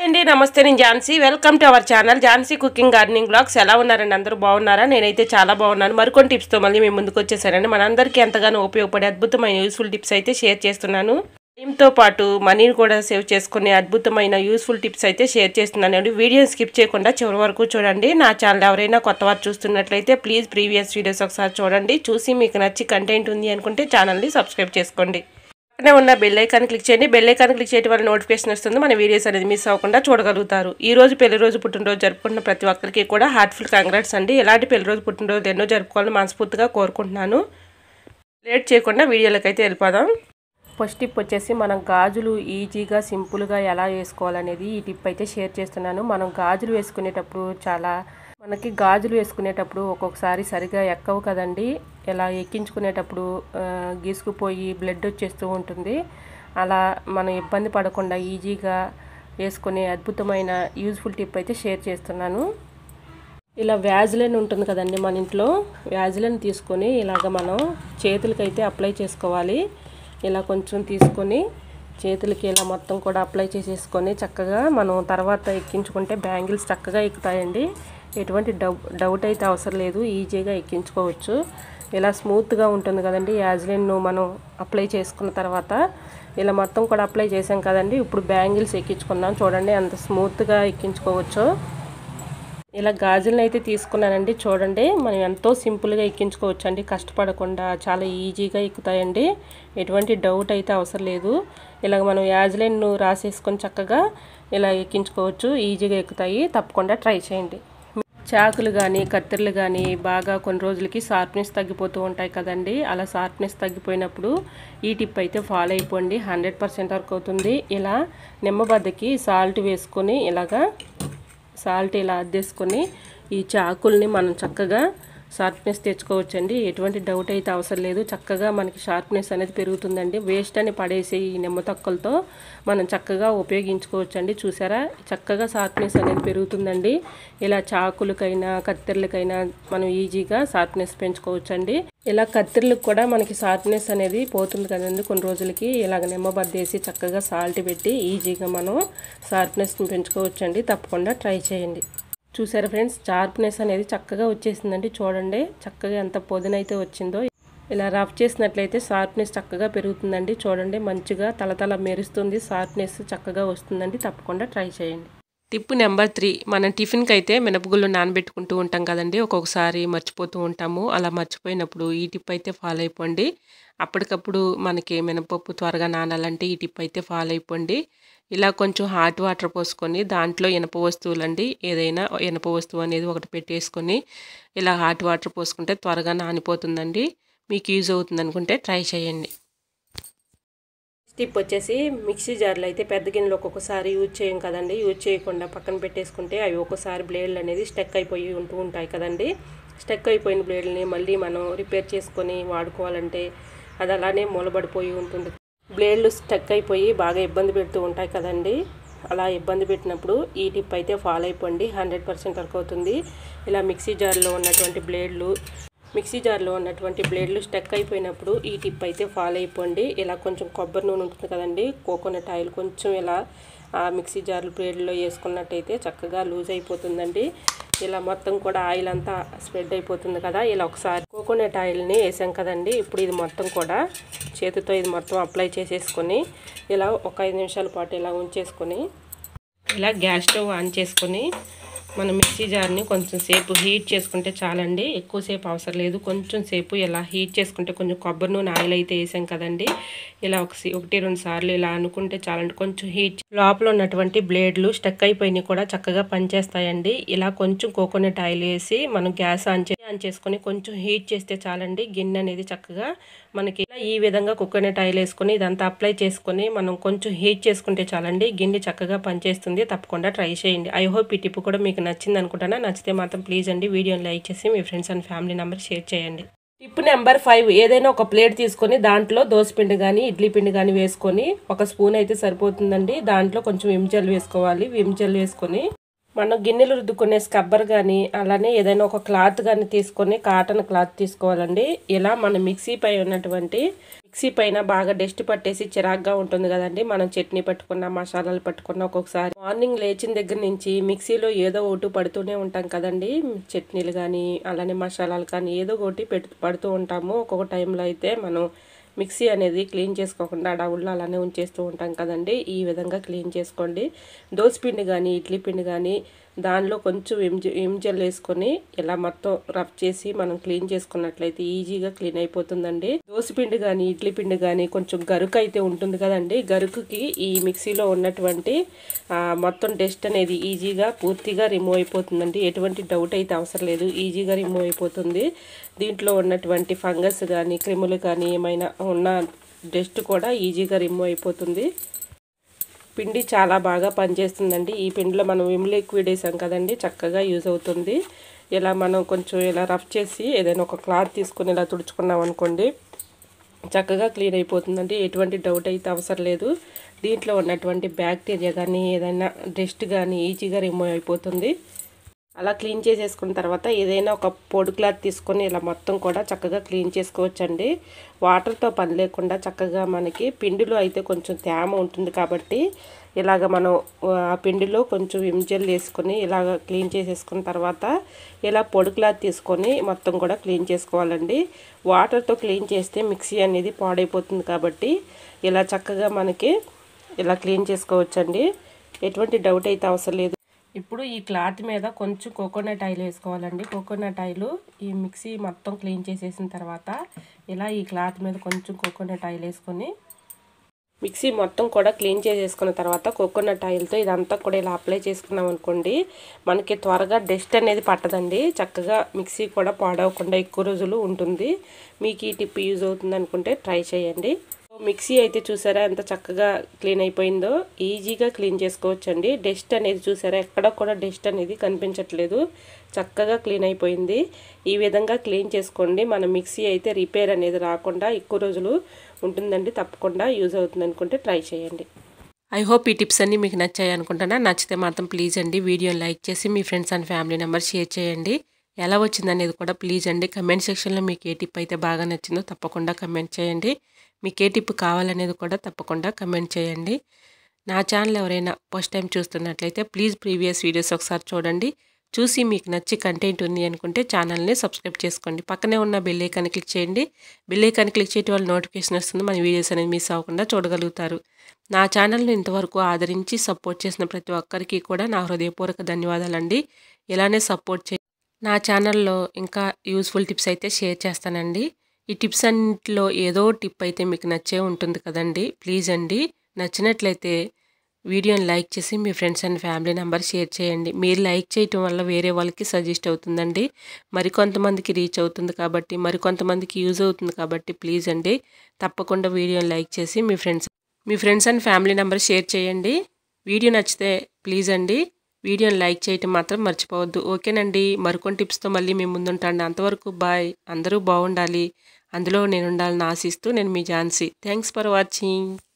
అండి నమస్తే నేను Jhansi welcome to our channel Jhansi cooking gardening blogs ఎలా ఉన్నారండి అందరూ బాగున్నారా నేనైతే చాలా బాగున్నాను మరికొన్ని టిప్స్తో మళ్ళీ మేము ముందుకు వచ్చేసానండి మనందరికీ ఎంతగానో ఉపయోగపడే అద్భుతమైన యూస్ఫుల్ టిప్స్ అయితే షేర్ చేస్తున్నాను టైంతో పాటు మనీని కూడా సేవ్ చేసుకునే అద్భుతమైన యూస్ఫుల్ టిప్స్ అయితే షేర్ చేస్తున్నానండి వీడియో స్కిప్ చేయకుండా చివరి వరకు చూడండి నా ఛానల్ ఎవరైనా కొత్త వారు చూస్తున్నట్లయితే ప్లీజ్ ప్రీవియస్ వీడియోస్ ఒకసారి చూడండి చూసి మీకు నచ్చి కంటెంట్ ఉంది అనుకుంటే ఛానల్ని సబ్స్క్రైబ్ చేసుకోండి పక్కనే ఉన్న బెల్ ఐకాన్ క్లిక్ చేయండి బెల్ ఐకాన్ క్లిక్ చేయడం వల్ల నోటిఫికేషన్ వస్తుంది మన వీడియోస్ అనేది మిస్ అవ్వకుండా చూడగలుగుతారు ఈ రోజు పెళ్లి రోజు పుట్టినరోజు జరుపుకున్న ప్రతి ఒక్కరికి కూడా హార్ట్ఫుల్ కంగ్రాట్స్ అండి ఎలాంటి పెళ్లి రోజు పుట్టినరోజు ఎన్నో జరుపుకోవాలని మనస్ఫూర్తిగా కోరుకుంటున్నాను లేట్ చేయకుండా వీడియోలోకి అయితే వెళ్ళిపోదాం ఫస్ట్ టిప్ వచ్చేసి మనం గాజులు ఈజీగా సింపుల్గా ఎలా వేసుకోవాలనేది ఈ టిప్ అయితే షేర్ చేస్తున్నాను మనం గాజులు వేసుకునేటప్పుడు చాలా మనకి గాజులు వేసుకునేటప్పుడు ఒక్కొక్కసారి సరిగా ఎక్కవు కదండి ఇలా ఎక్కించుకునేటప్పుడు ఆ, గీసుకుపోయి బ్లడ్ వచ్చేస్తూ ఉంటుంది అలా మనం ఇబ్బంది పడకుండా ఈజీగా వేసుకునే అద్భుతమైన యూజ్ఫుల్ టిప్ అయితే షేర్ చేస్తున్నాను ఇలా వ్యాజిలైన్ ఉంటుంది కదండి మన ఇంట్లో వ్యాజిలైన్ తీసుకొని ఇలాగ మనం చేతులకైతే అప్లై చేసుకోవాలి ఇలా కొంచెం తీసుకొని చేతులకి ఇలా మొత్తం కూడా అప్లై చేసేసుకొని చక్కగా మనం తర్వాత ఎక్కించుకుంటే బ్యాంగిల్స్ చక్కగా ఎక్కుతాయండి ఎటువంటి డౌ డౌట్ అయితే అవసరం లేదు ఈజీగా ఎక్కించుకోవచ్చు ఇలా స్మూత్గా ఉంటుంది కదండి యాజ్లైన్ మనం అప్లై చేసుకున్న తర్వాత ఇలా మొత్తం కూడా అప్లై చేసాం కదండి ఇప్పుడు బ్యాంగిల్స్ ఎక్కించుకుందాం చూడండి అంత స్మూత్గా ఎక్కించుకోవచ్చు ఇలా గాజులను అయితే తీసుకున్నానండి చూడండి మనం ఎంతో సింపుల్గా ఎక్కించుకోవచ్చు అండి కష్టపడకుండా చాలా ఈజీగా ఎక్కుతాయండి ఎటువంటి డౌట్ అయితే అవసరం లేదు ఇలాగ మనం యాజ్లైన్ రాసేసుకొని చక్కగా ఇలా ఎక్కించుకోవచ్చు ఈజీగా ఎక్కుతాయి తప్పకుండా ట్రై చేయండి చాకులు కానీ కత్తెరలు కానీ బాగా కొన్ని రోజులకి షార్ప్నెస్ తగ్గిపోతూ ఉంటాయి కదండి అలా షార్ప్నెస్ తగ్గిపోయినప్పుడు ఈ టిప్ అయితే ఫాలో అయిపోండి హండ్రెడ్ పర్సెంట్ వరకు అవుతుంది ఇలా నిమ్మబద్దకి సాల్ట్ వేసుకొని ఇలాగా సాల్ట్ ఇలా అద్దేసుకొని ఈ చాకుల్ని మనం చక్కగా షార్ప్నెస్ తెచ్చుకోవచ్చండి ఎటువంటి డౌట్ అయితే అవసరం లేదు చక్కగా మనకి షార్ప్నెస్ అనేది పెరుగుతుందండి వేస్ట్ అని పడేసి ఈ నిమ్మ తొక్కలతో మనం చక్కగా ఉపయోగించుకోవచ్చండి చూసారా చక్కగా షార్ప్నెస్ అనేది పెరుగుతుందండి ఇలా చాకులకైనా కత్తెరలకైనా మనం ఈజీగా షార్ప్నెస్ పెంచుకోవచ్చండి ఇలా కత్తెరలకు కూడా మనకి షార్ప్నెస్ అనేది పోతుంది కదండి కొన్ని రోజులకి ఇలాగ నిమ్మబద్దేసి చక్కగా సాల్ట్ పెట్టి ఈజీగా మనం షార్ప్నెస్ని పెంచుకోవచ్చండి తప్పకుండా ట్రై చేయండి చూసారా ఫ్రెండ్స్ షార్ప్నెస్ అనేది చక్కగా వచ్చేసిందండి చూడండి చక్కగా ఎంత పొదినైతే వచ్చిందో ఇలా రఫ్ చేసినట్లయితే షార్ప్నెస్ చక్కగా పెరుగుతుందండి చూడండి మంచిగా తలతల మెరుస్తుంది షార్ప్నెస్ చక్కగా వస్తుందండి తప్పకుండా ట్రై చేయండి టిప్ నెంబర్ త్రీ మనం టిఫిన్కి అయితే మినపగుళ్ళు నానబెట్టుకుంటూ ఉంటాం కదండి ఒక్కొక్కసారి మర్చిపోతూ ఉంటాము అలా మర్చిపోయినప్పుడు ఈ టిప్ అయితే ఫాలో అయిపోండి అప్పటికప్పుడు మనకి మినపప్పు త్వరగా నానాలంటే ఈ టిప్ అయితే ఫాలో అయిపోండి ఇలా కొంచెం హాట్ వాటర్ పోసుకొని దాంట్లో ఇనప వస్తువులండి ఏదైనా ఇనప వస్తువు అనేది ఒకటి పెట్టేసుకొని ఇలా హాట్ వాటర్ పోసుకుంటే త్వరగా నానిపోతుందండి మీకు యూజ్ అవుతుంది అనుకుంటే ట్రై చేయండి టిప్ వచ్చేసి మిక్సీ జార్లు అయితే పెద్ద గిన్నెలు ఒక్కొక్కసారి యూజ్ చేయం కదండి యూజ్ చేయకుండా పక్కన పెట్టేసుకుంటే అవి ఒక్కోసారి బ్లేడ్లు అనేది స్టెక్ అయిపోయి ఉంటూ ఉంటాయి కదండి స్టెక్ అయిపోయిన బ్లేడ్లని మళ్ళీ మనం రిపేర్ చేసుకొని వాడుకోవాలంటే అది అలానే మూలబడిపోయి ఉంటుంది బ్లేడ్లు స్టక్ అయిపోయి బాగా ఇబ్బంది పెడుతూ ఉంటాయి కదండి అలా ఇబ్బంది పెట్టినప్పుడు ఈ టిప్ అయితే ఫాలో అయిపోండి హండ్రెడ్ పర్సెంట్ వర్క్ అవుతుంది ఇలా మిక్సీ జార్లో ఉన్నటువంటి బ్లేడ్లు మిక్సీ జార్లో ఉన్నటువంటి బ్లేడ్లు స్టక్ అయిపోయినప్పుడు ఈ టిప్ అయితే ఫాలో అయిపోండి ఇలా కొంచెం కొబ్బరి నూనె ఉంటుంది కదండి కోకోనట్ ఆయిల్ కొంచెం ఇలా ఆ మిక్సీ జార్లు బ్లేడ్లో వేసుకున్నట్టయితే చక్కగా లూజ్ అయిపోతుందండి ఇలా మొత్తం కూడా ఆయిల్ అంతా స్ప్రెడ్ అయిపోతుంది కదా ఇలా ఒకసారి కోకోనట్ ఆయిల్ని వేసాం కదండి ఇప్పుడు ఇది మొత్తం కూడా చేతితో ఇది మొత్తం అప్లై చేసేసుకొని ఇలా ఒక ఐదు నిమిషాల పాటు ఇలా ఉంచేసుకొని ఇలా గ్యాస్ స్టవ్ ఆన్ చేసుకొని మనం మిక్సీ జార్ని కొంచెం సేపు హీట్ చేసుకుంటే చాలండి ఎక్కువసేపు అవసరం లేదు కొంచెం సేపు ఇలా హీట్ చేసుకుంటే కొంచెం కొబ్బరి నూనె ఆయిల్ అయితే వేసాం కదండి ఇలా ఒక ఒకటి రెండు సార్లు ఇలా అనుకుంటే చాలండి కొంచెం హీట్ లోపల ఉన్నటువంటి బ్లేడ్లు స్టక్ అయిపోయినాయి కూడా చక్కగా పనిచేస్తాయండి ఇలా కొంచెం కోకోనట్ ఆయిల్ వేసి మనం గ్యాస్ ఆన్ చే ఆన్ చేసుకొని కొంచెం హీట్ చేస్తే చాలండి గిన్నె అనేది చక్కగా మనకి ఇలా ఈ విధంగా కోకోనట్ ఆయిల్ వేసుకొని ఇదంతా అప్లై చేసుకొని మనం కొంచెం హీట్ చేసుకుంటే చాలండి గిన్నె చక్కగా పనిచేస్తుంది తప్పకుండా ట్రై చేయండి ఐ హోప్ ఈ టిప్ కూడా మీకు నచ్చింది అనుకుంటానా నచ్చితే మాత్రం ప్లీజ్ అండి వీడియోని లైక్ చేసి మీ friends and family member share చేయండి టిప్ నెంబర్ ఫైవ్ ఏదైనా ఒక ప్లేట్ తీసుకొని దాంట్లో దోసపిండి కానీ ఇడ్లీ పిండి కానీ వేసుకొని ఒక స్పూన్ అయితే సరిపోతుందండి దాంట్లో కొంచెం విమ్జల్ వేసుకోవాలి విమ్జల్ వేసుకొని మనం గిన్నెలు రుద్దుకునే స్కబ్బర్ కానీ అలానే ఏదైనా ఒక క్లాత్ కానీ తీసుకొని కాటన్ క్లాత్ తీసుకోవాలండి ఇలా మన మిక్సీ పై ఉన్నటువంటి మిక్సీ పైన బాగా డస్ట్ పట్టేసి చిరాగ్గా ఉంటుంది కదండి మనం చట్నీ పట్టుకున్న మసాలాలు పట్టుకున్న ఒక్కొక్కసారి మార్నింగ్ లేచిన దగ్గర నుంచి మిక్సీలో ఏదో ఒకటి పడుతూనే ఉంటాం కదండి చట్నీలు కానీ అలానే మసాలాలు కానీ ఏదో ఒకటి పెట్టు పడుతూ ఉంటాము ఒక్కొక్క టైంలో అయితే మనం మిక్సీ అనేది క్లీన్ చేసుకోకుండా డౌల్లో అలానే ఉంచేస్తూ ఉంటాం కదండి ఈ విధంగా క్లీన్ చేసుకోండి దోశ పిండి కానీ ఇడ్లీ పిండి కానీ దానిలో కొంచెం ఎంజ ఎంజల్ వేసుకొని ఇలా మొత్తం రఫ్ చేసి మనం క్లీన్ చేసుకున్నట్లయితే ఈజీగా క్లీన్ అయిపోతుందండి దోశ పిండి కానీ ఇడ్లీ పిండి కానీ కొంచెం గరుకు అయితే ఉంటుంది కదండి గరుకుకి ఈ మిక్సీలో ఉన్నటువంటి ఆ, మొత్తం డస్ట్ అనేది ఈజీగా పూర్తిగా రిమూవ్ అయిపోతుందండి ఎటువంటి డౌట్ అయితే అవసరం లేదు ఈజీగా రిమూవ్ అయిపోతుంది దీంట్లో ఉన్నటువంటి ఫంగస్ కానీ క్రిములు కానీ ఏమైనా ఉన్న డస్ట్ కూడా ఈజీగా రిమూవ్ అయిపోతుంది పిండి చాలా బాగా పనిచేస్తుందండి ఈ పిండిలో మనం విమ్ లిక్విడ్ వేసాం కదండి చక్కగా యూజ్ అవుతుంది ఇలా మనం కొంచెం ఇలా రఫ్ చేసి ఏదైనా ఒక క్లాత్ తీసుకొని ఇలా తుడుచుకున్నాం అనుకోండి చక్కగా క్లీన్ అయిపోతుందండి ఎటువంటి డౌట్ అయితే అవసరం లేదు దీంట్లో ఉన్నటువంటి బ్యాక్టీరియా కానీ ఏదైనా డస్ట్ కానీ ఈజీగా రిమూవ్ అయిపోతుంది అలా క్లీన్ చేసేసుకున్న తర్వాత ఏదైనా ఒక పొడి క్లాత్ తీసుకొని ఇలా మొత్తం కూడా చక్కగా క్లీన్ చేసుకోవచ్చండి వాటర్తో పని లేకుండా చక్కగా మనకి పిండిలో అయితే కొంచెం తేమ ఉంటుంది కాబట్టి ఇలాగ మనం ఆ పిండిలో కొంచెం విమ్జెల్ వేసుకొని ఇలాగ క్లీన్ చేసేసుకున్న తర్వాత ఇలా పొడి క్లాత్ తీసుకొని మొత్తం కూడా క్లీన్ చేసుకోవాలండి వాటర్తో క్లీన్ చేస్తే మిక్సీ అనేది పాడైపోతుంది కాబట్టి ఇలా చక్కగా మనకి ఇలా క్లీన్ చేసుకోవచ్చండి ఎటువంటి డౌట్ అయితే అవసరం లేదు ఇప్పుడు ఈ క్లాత్ మీద కొంచెం కోకోనట్ ఆయిల్ వేసుకోవాలండి కోకోనట్ ఆయిల్ ఈ మిక్సీ మొత్తం క్లీన్ చేసేసిన తర్వాత ఇలా ఈ క్లాత్ మీద కొంచెం కోకోనట్ ఆయిల్ వేసుకొని మిక్సీ మొత్తం కూడా క్లీన్ చేసేసుకున్న తర్వాత కోకోనట్ ఆయిల్తో ఇదంతా కూడా ఇలా అప్లై చేసుకున్నాం అనుకోండి మనకి త్వరగా డస్ట్ అనేది పట్టదండి చక్కగా మిక్సీ కూడా పాడవకుండా ఎక్కువ రోజులు ఉంటుంది మీకు ఈ టిప్ యూజ్ అవుతుంది అనుకుంటే ట్రై చేయండి మిక్సీ అయితే చూసారా ఎంత చక్కగా క్లీన్ అయిపోయిందో ఈజీగా క్లీన్ చేసుకోవచ్చండి డస్ట్ అనేది చూసారా ఎక్కడ కూడా డస్ట్ అనేది కనిపించట్లేదు చక్కగా క్లీన్ అయిపోయింది ఈ విధంగా క్లీన్ చేసుకోండి మన మిక్సీ అయితే రిపేర్ అనేది రాకుండా ఎక్కువ రోజులు ఉంటుందండి తప్పకుండా యూజ్ అవుతుంది అనుకుంటే ట్రై చేయండి ఐ హోప్ ఈ టిప్స్ అన్నీ మీకు నచ్చాయి అనుకుంటున్నా నచ్చితే మాత్రం ప్లీజ్ అండి వీడియోని లైక్ చేసి మీ friends and family member share చేయండి ఎలా వచ్చిందనేది కూడా ప్లీజ్ అండి కమెంట్ సెక్షన్లో మీకు ఏ టిప్ అయితే బాగా నచ్చిందో తప్పకుండా కమెంట్ చేయండి మీకు ఏ టిప్ కావాలనేది కూడా తప్పకుండా కమెంట్ చేయండి నా ఛానల్ ఎవరైనా ఫస్ట్ టైం చూస్తున్నట్లయితే ప్లీజ్ ప్రీవియస్ వీడియోస్ ఒకసారి చూడండి చూసి మీకు నచ్చి కంటెంట్ ఉంది అనుకుంటే ఛానల్ని సబ్స్క్రైబ్ చేసుకోండి పక్కనే ఉన్న బెల్ ఐకాన్ క్లిక్ చేయండి బెల్ ఐకాన్ క్లిక్ చేయడం వల్ల నోటిఫికేషన్ వస్తుంది మన వీడియోస్ అనేది మిస్ అవ్వకుండా చూడగలుగుతారు నా ఛానల్ని ఇంతవరకు ఆదరించి సపోర్ట్ చేసిన ప్రతి ఒక్కరికి కూడా నా హృదయపూర్వక ధన్యవాదాలండి ఇలానే సపోర్ట్ చే నా ఛానల్లో ఇంకా యూస్ఫుల్ టిప్స్ అయితే షేర్ చేస్తానండి ఈ టిప్స్ అన్నింటిలో ఏదో టిప్ అయితే మీకు నచ్చే ఉంటుంది కదండి ప్లీజ్ అండి నచ్చినట్లయితే వీడియోని లైక్ చేసి మీ friends and family member share చేయండి మీరు లైక్ చేయటం వల్ల వేరే వాళ్ళకి సజెస్ట్ అవుతుందండి మరికొంతమందికి రీచ్ అవుతుంది కాబట్టి మరికొంతమందికి యూజ్ అవుతుంది కాబట్టి ప్లీజ్ అండి తప్పకుండా వీడియోని లైక్ చేసి మీ ఫ్రెండ్స్ మీ friends and family member share చేయండి వీడియో నచ్చితే ప్లీజ్ అండి వీడియోని లైక్ చేయటం మాత్రం మర్చిపోవద్దు ఓకేనండి మరికొన్ని టిప్స్తో మళ్ళీ మేము ముందుంటాను అంతవరకు బాయ్ అందరూ బాగుండాలి అందులో నేను ఉండాలని ఆశిస్తూ నేను మీ ఝాన్సీ థ్యాంక్స్ ఫర్ వాచింగ్